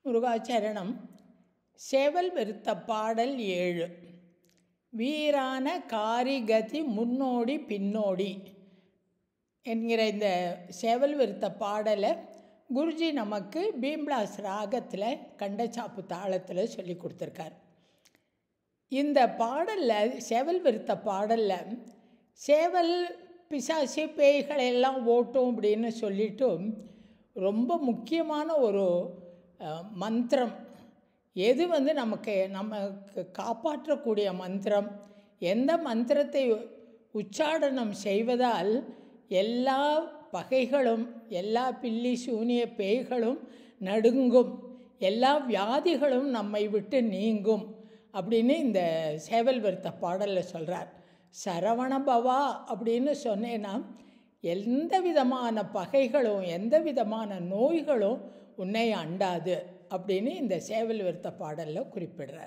முருகாச்சரணம் சேவல் விருத்த பாடல் ஏழு வீரான காரிகதி முன்னோடி பின்னோடி என்கிற இந்த சேவல் விருத்த பாடலை குருஜி நமக்கு பீம்லாஸ் ராகத்தில் கண்டச்சாப்பு தாளத்தில் சொல்லி கொடுத்துருக்கார் இந்த பாடலில் சேவல் விருத்த பாடலில் சேவல் பிசாசு பேய்களை எல்லாம் ஓட்டும் அப்படின்னு சொல்லிட்டு ரொம்ப முக்கியமான ஒரு அஹ், மந்திரம் எது வந்து நமக்கு நமக்கு காப்பாற்றக்கூடிய மந்திரம் எந்த மந்திரத்தை உச்சாடனம் செய்வதால் எல்லா பகைகளும் எல்லா பில்லி சூனிய பேய்களும் நடுங்கும் எல்லா வியாதிகளும் நம்மை விட்டு நீங்கும் அப்படின்னு இந்த சேவல் விருத்த பாடலில் சொல்கிறார் சரவணபவா அப்படின்னு சொன்னேன்னா எந்த விதமான பகைகளும் எந்த விதமான நோய்களும் உன்னை அண்டாது அப்படின்னு இந்த சேவல் விருத்த பாடலில் குறிப்பிடுறார்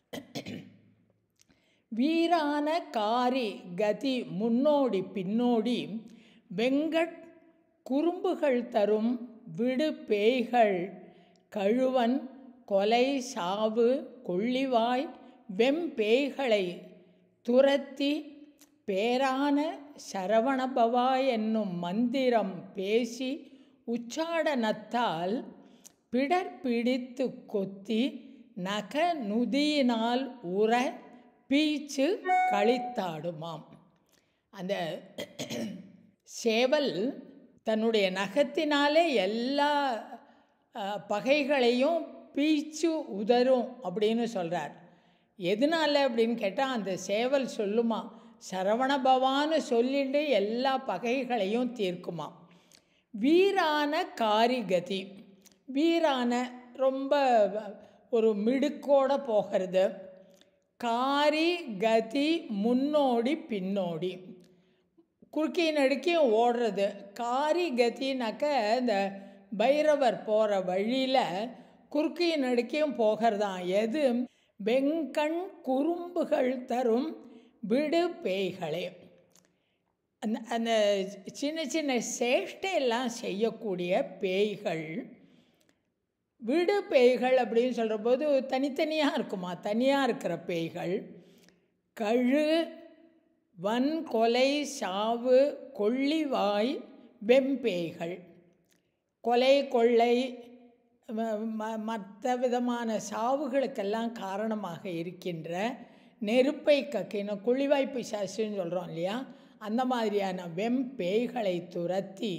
வீரான காரி கதி முன்னோடி பின்னோடி வெங்கட் குறும்புகள் தரும் விடு பேய்கள் கழுவன் கொலை சாவு கொள்ளிவாய் வெம்பேய்களை துரத்தி பேரான சரவணபவா என்னும் மந்திரம் பேசி உச்சாடனத்தால் பிடர் பிடித்து கொத்தி நக நுதியினால் உற பீச்சு கழித்தாடுமாம் அந்த சேவல் தன்னுடைய நகத்தினாலே எல்லா அஹ், பகைகளையும் பீச்சு உதரும் அப்படின்னு சொல்கிறார் எதனால அப்படின்னு கேட்டால் அந்த சேவல் சொல்லுமா சரவணபவான்னு சொல்லிட்டு எல்லா பகைகளையும் தீர்க்குமா வீரான காரிகதி வீரான ரொம்ப ஒரு மிடுக்கோட போகிறது காரி கதி முன்னோடி பின்னோடி குறுக்கி நடுக்கியும் ஓடுறது காரி கத்தினாக்க இந்த பைரவர் போகிற வழியில் குறுக்கி நடுக்கியும் போகிறதாம் எது வெங்கண் குறும்புகள் தரும் விடு பேய்களே அந்த அந்த சின்ன சின்ன சேஷ்டையெல்லாம் செய்யக்கூடிய பேய்கள் விடு பேய்கள் அப்படின்னு சொல்கிற போது தனித்தனியாக இருக்குமா தனியாக இருக்கிற பேய்கள் கழு வன் கொலை சாவு கொள்ளிவாய் வெம்பேய்கள் கொலை கொள்ளை ம- ம- மற்ற விதமான சாவுகளுக்கெல்லாம் காரணமாக இருக்கின்ற நெருப்பை கக்கின குழிவாய் பிசாசுன்னு சொல்கிறோம் இல்லையா அந்த மாதிரியான வெம்பேய்களை துரத்தி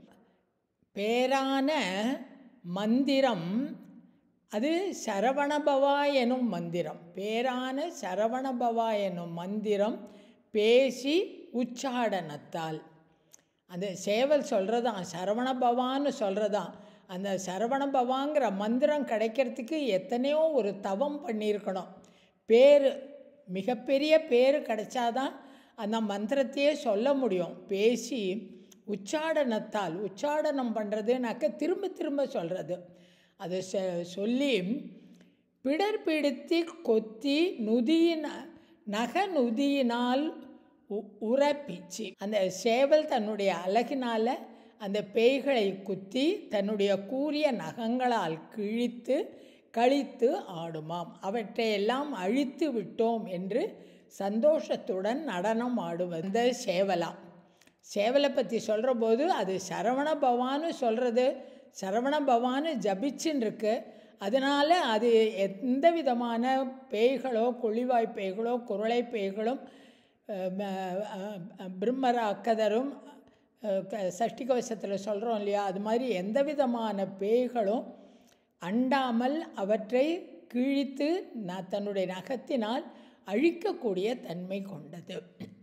பேரான மந்திரம் அது சரவணபவா எனும் மந்திரம் பேரான சரவணபவா எனும் மந்திரம் பேசி உச்சாடனத்தால் அந்த சேவல் சொல்கிறதான் சரவணபவான்னு சொல்கிறதான் அந்த சரவணபவாங்கிற மந்திரம் கிடைக்கிறதுக்கு எத்தனையோ ஒரு தவம் பண்ணியிருக்கணும் பேர் மிகப்பெரிய பேர் கிடைச்சாதான் அந்த மந்திரத்தையே சொல்ல முடியும் பேசி உச்சாடனத்தால் உச்சாடனம் பண்ணுறதுனாக்க திரும்ப திரும்ப சொல்கிறது அதை சொ- சொல்லி பிடர் பிடித்து கொத்தி நுதியின் நக நுதியினால் உ- உரப்பிச்சு அந்த சேவல் தன்னுடைய அழகினால் அந்த பேய்களை குத்தி தன்னுடைய கூரிய நகங்களால் கிழித்து கழித்து ஆடுமாம் அவற்றையெல்லாம் அழித்து விட்டோம் என்று சந்தோஷத்துடன் நடனம் ஆடுவது இந்த சேவலாம் சேவலை பற்றி சொல்கிற போது அது சரவண பவான்னு சொல்கிறது சரவண பவான்னு ஜபிச்சுன்னு இருக்கு அதனால் அது எந்த விதமான பேய்களோ கொள்ளிவாய் பேய்களோ குரளை பேய்களும் அஹ், ம- அஹ், பிரம்மர அக்கதரும் அஹ், க- சஷ்டி கவசத்தில் சொல்கிறோம் இல்லையா அது மாதிரி எந்த விதமான பேய்களும் அண்டாமல் அவற்றை கிழித்து ந தன்னுடைய நகத்தினால் அழிக்கக்கூடிய தன்மை கொண்டது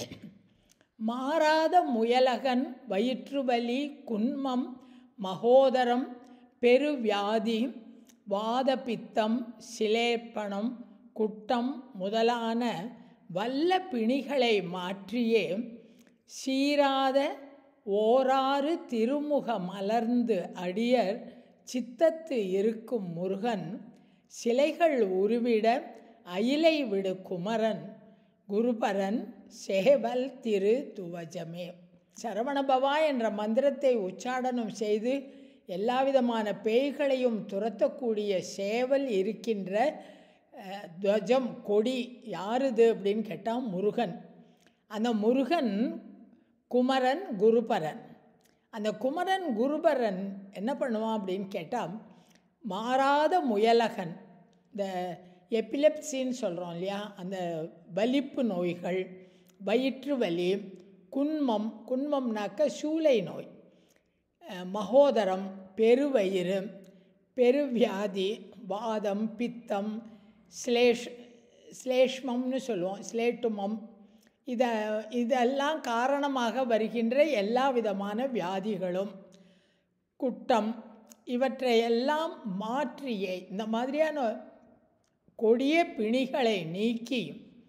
மாறாத முயலகன் வயிற்றுவலி குன்மம் மகோதரம் பெருவியாதி வாதபித்தம் சிலேப்பணம் குட்டம் முதலான வல்ல பிணிகளை மாற்றியே சீராத ஓராறு திருமுக மலர்ந்து அடியர் சித்தத்து இருக்கும் முருகன் சிலைகள் உருவிட அயிலை விடு குமரன் குருபரன் சேவல் திரு துவஜமே சரவணபவா என்ற மந்திரத்தை உச்சாடனம் செய்து எல்லா விதமான பேய்களையும் துரத்தக்கூடிய சேவல் இருக்கின்ற அஹ், துவஜம் கொடி யாருது அப்படின்னு கேட்டால் முருகன் அந்த முருகன் குமரன் குருபரன் அந்த குமரன் குருபரன் என்ன பண்ணுவான் அப்படின்னு கேட்டால் மாறாத முயலகன் இந்த எபிலெப்சின்னு சொல்கிறோம் இல்லையா அந்த வலிப்பு நோய்கள் வயிற்று வலி குன்மம் குன்மம்னாக்க சூளை நோய் அஹ், மகோதரம் பெருவயிறு பெருவியாதி வாதம் பித்தம் ஸ்லேஷ் ஸ்லேஷ்மம்னு சொல்லுவோம் ஸ்லேட்டுமம் இதை இதெல்லாம் காரணமாக வருகின்ற எல்லா விதமான வியாதிகளும் குட்டம் இவற்றையெல்லாம் மாற்றியே இந்த மாதிரியான கொடிய பிணிகளை நீக்கி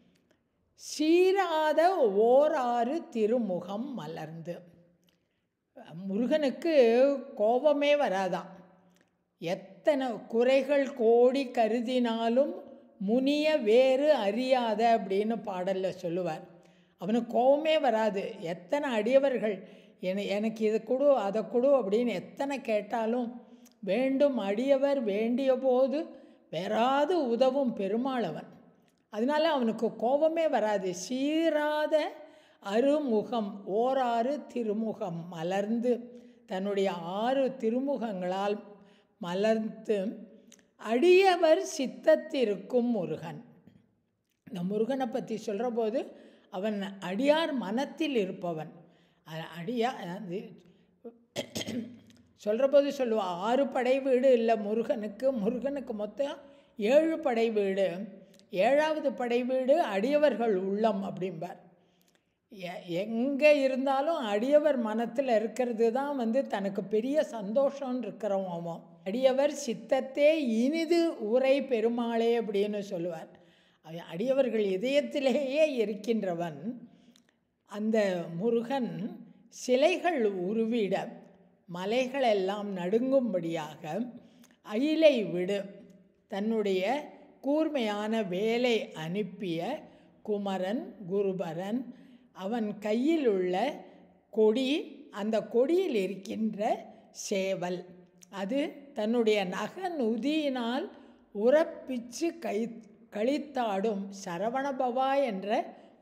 சீராத ஓராறு திருமுகம் மலர்ந்து முருகனுக்கு கோபமே வராதாம் எத்தனை குறைகள் கோடி கருதினாலும் முனிய வேறு அறியாத அப்படின்னு பாடலில் சொல்லுவார் அவனுக்கு கோபமே வராது எத்தனை அடியவர்கள் என எனக்கு இது கொடு அதை கொடு அப்படின்னு எத்தனை கேட்டாலும் வேண்டும் அடியவர் வேண்டிய போது வேறாது உதவும் பெருமாளவன் அதனால அவனுக்கு கோபமே வராது சீராத அருமுகம் ஓராறு திருமுகம் மலர்ந்து தன்னுடைய ஆறு திருமுகங்களால் மலர்ந்து அடியவர் சித்தத்திருக்கும் முருகன் இந்த முருகனை பற்றி சொல்கிற போது அவன் அடியார் மனத்தில் இருப்பவன் அ- அடியா அது சொல்கிற போது சொல்லுவா ஆறு படை வீடு இல்லை முருகனுக்கு முருகனுக்கு மொத்தம் ஏழு படை வீடு ஏழாவது படை வீடு அடியவர்கள் உள்ளம் அப்படிம்பார் எ- எங்கே இருந்தாலும் அடியவர் மனத்தில் இருக்கிறது தான் வந்து தனக்கு பெரிய சந்தோஷம்னு இருக்கிறவன் அவன் அடியவர் சித்தத்தே இனிது உரை பெருமாளே அப்படின்னு சொல்லுவார் அவன் அடியவர்கள் இதயத்திலேயே இருக்கின்றவன் அந்த முருகன் சிலைகள் உருவிட மலைகளெல்லாம் நடுங்கும்படியாக அயிலை விடு தன்னுடைய கூர்மையான வேலை அனுப்பிய குமரன் குருபரன் அவன் கையில் உள்ள கொடி அந்த கொடியில் இருக்கின்ற சேவல் அது தன்னுடைய நக நுதியினால் உரப்பிச்சு கை கழித்தாடும் சரவணபவா என்ற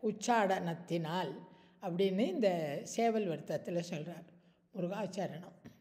உச்சாடனத்தினால் அப்படின்னு இந்த சேவல் வருத்தத்தில் சொல்கிறார் முருகாச்சரணம்